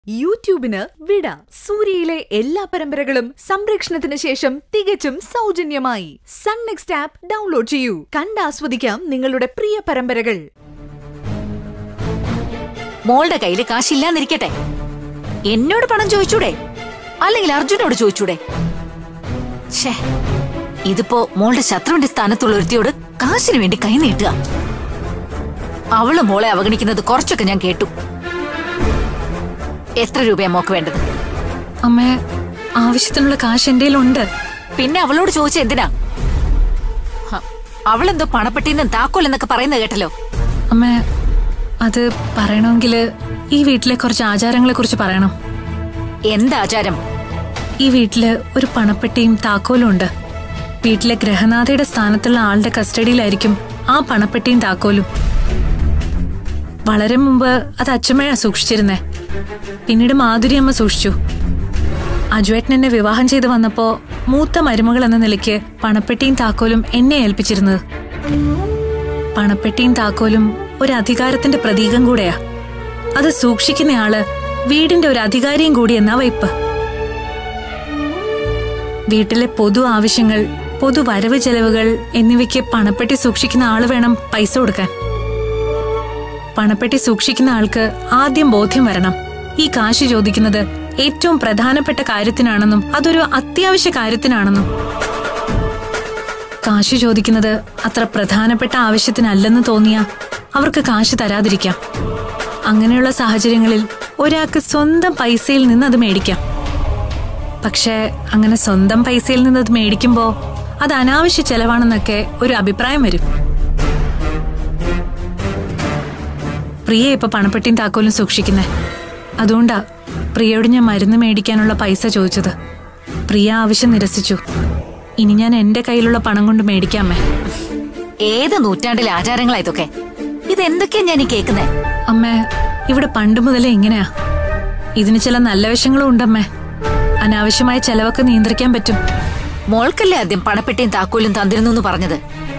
യൂട്യൂബിന് വിട സൂര്യയിലെ എല്ലാ പരമ്പരകളും സംരക്ഷണത്തിന് ശേഷം തികച്ചും സൗജന്യമായി സൺ നെക്സ്റ്റ് ആപ്പ് ഡൗൺലോഡ് ചെയ്യൂ കണ്ടാസ്വദിക്കാം നിങ്ങളുടെ പ്രിയ പരമ്പരകൾ മോളുടെ കയ്യിൽ കാശില്ലാന്നിരിക്കട്ടെ എന്നോട് പണം ചോദിച്ചൂടെ അല്ലെങ്കിൽ അർജുനോട് ചോദിച്ചൂടെ ഛേ ഇതിപ്പോ മോളുടെ ശത്രുവിന്റെ സ്ഥാനത്തുള്ള ഒരുത്തിയോട് കാശിന് വേണ്ടി കൈ നീട്ടുക അവള് മോളെ അവഗണിക്കുന്നത് കുറച്ചൊക്കെ ഞാൻ കേട്ടു എത്ര രൂപയാ മോക്ക് വേണ്ടത് അമ്മേ ആവശ്യത്തിനുള്ള കാശ് എന്റെ ഉണ്ട് പിന്നെ അവളോട് ചോദിച്ച എന്തിനാ ഹ, അവളെന്തോ പണപ്പെട്ടിന്നും താക്കോൽ എന്നൊക്കെ പറയുന്നത് കേട്ടല്ലോ അമ്മേ അത് പറയണമെങ്കിൽ ഈ വീട്ടിലെ കുറച്ച് ആചാരങ്ങളെ കുറിച്ച് പറയണം എന്താചാരം ഈ വീട്ടില് ഒരു പണപ്പെട്ടിയും താക്കോലും ഉണ്ട് വീട്ടിലെ ഗ്രഹനാഥയുടെ സ്ഥാനത്തുള്ള ആളുടെ കസ്റ്റഡിയിലായിരിക്കും ആ പണപ്പെട്ടിയും താക്കോലും വളരെ മുമ്പ് അത് അച്ഛമ്മയാ സൂക്ഷിച്ചിരുന്നേ പിന്നീട് മാധുരി അമ്മ സൂക്ഷിച്ചു അജുവേട്ടൻ എന്നെ വിവാഹം ചെയ്ത് വന്നപ്പോ മൂത്ത മരുമകൾ എന്ന നിലയ്ക്ക് പണപ്പെട്ടിയും താക്കോലും എന്നെ ഏൽപ്പിച്ചിരുന്നത് പണപ്പെട്ടിയും താക്കോലും ഒരു അധികാരത്തിന്റെ പ്രതീകം കൂടെയാ അത് സൂക്ഷിക്കുന്നയാള് വീടിന്റെ ഒരു അധികാരിയും കൂടി എന്നാ വയ്പ് വീട്ടിലെ പൊതു ആവശ്യങ്ങൾ പൊതു വരവ് ചെലവുകൾ എന്നിവയ്ക്ക് പണപ്പെട്ടി സൂക്ഷിക്കുന്ന ആള് വേണം പൈസ കൊടുക്കാൻ പണപ്പെട്ടി സൂക്ഷിക്കുന്ന ആൾക്ക് ആദ്യം ബോധ്യം വരണം ഈ കാശ് ചോദിക്കുന്നത് ഏറ്റവും പ്രധാനപ്പെട്ട കാര്യത്തിനാണെന്നും അതൊരു അത്യാവശ്യ കാര്യത്തിനാണെന്നും കാശ് ചോദിക്കുന്നത് അത്ര പ്രധാനപ്പെട്ട ആവശ്യത്തിനല്ലെന്ന് തോന്നിയ അവർക്ക് കാശ് തരാതിരിക്കാം അങ്ങനെയുള്ള സാഹചര്യങ്ങളിൽ ഒരാൾക്ക് സ്വന്തം പൈസയിൽ നിന്ന് അത് മേടിക്കാം പക്ഷേ അങ്ങനെ സ്വന്തം പൈസയിൽ നിന്ന് അത് മേടിക്കുമ്പോ അത് അനാവശ്യ ചെലവാണെന്നൊക്കെ ഒരു അഭിപ്രായം വരും പ്രിയ ഇപ്പൊ പണപ്പെട്ടിയും താക്കോലും സൂക്ഷിക്കുന്നേ അതുകൊണ്ടാ പ്രിയയോട് ഞാൻ മരുന്ന് മേടിക്കാനുള്ള പൈസ ചോദിച്ചത് പ്രിയ ആവശ്യം നിരസിച്ചു ഇനി ഞാൻ എന്റെ കയ്യിലുള്ള പണം കൊണ്ട് മേടിക്കാമേ ഏത് നൂറ്റാണ്ടിലെ ആചാരങ്ങളാ ഇതൊക്കെ ഇതെന്തൊക്കെയാ ഞാൻ ഈ കേൾക്കുന്നേ അമ്മേ ഇവിടെ പണ്ട് മുതലേ ഇങ്ങനെയാ ഇതിന് ചില നല്ല വശങ്ങളും ഉണ്ടമ്മേ അനാവശ്യമായ ചെലവൊക്കെ നിയന്ത്രിക്കാൻ പറ്റും മോൾക്കല്ലേ ആദ്യം പണപ്പെട്ടിയും താക്കോലും തന്നിരുന്നു എന്ന് പറഞ്ഞത്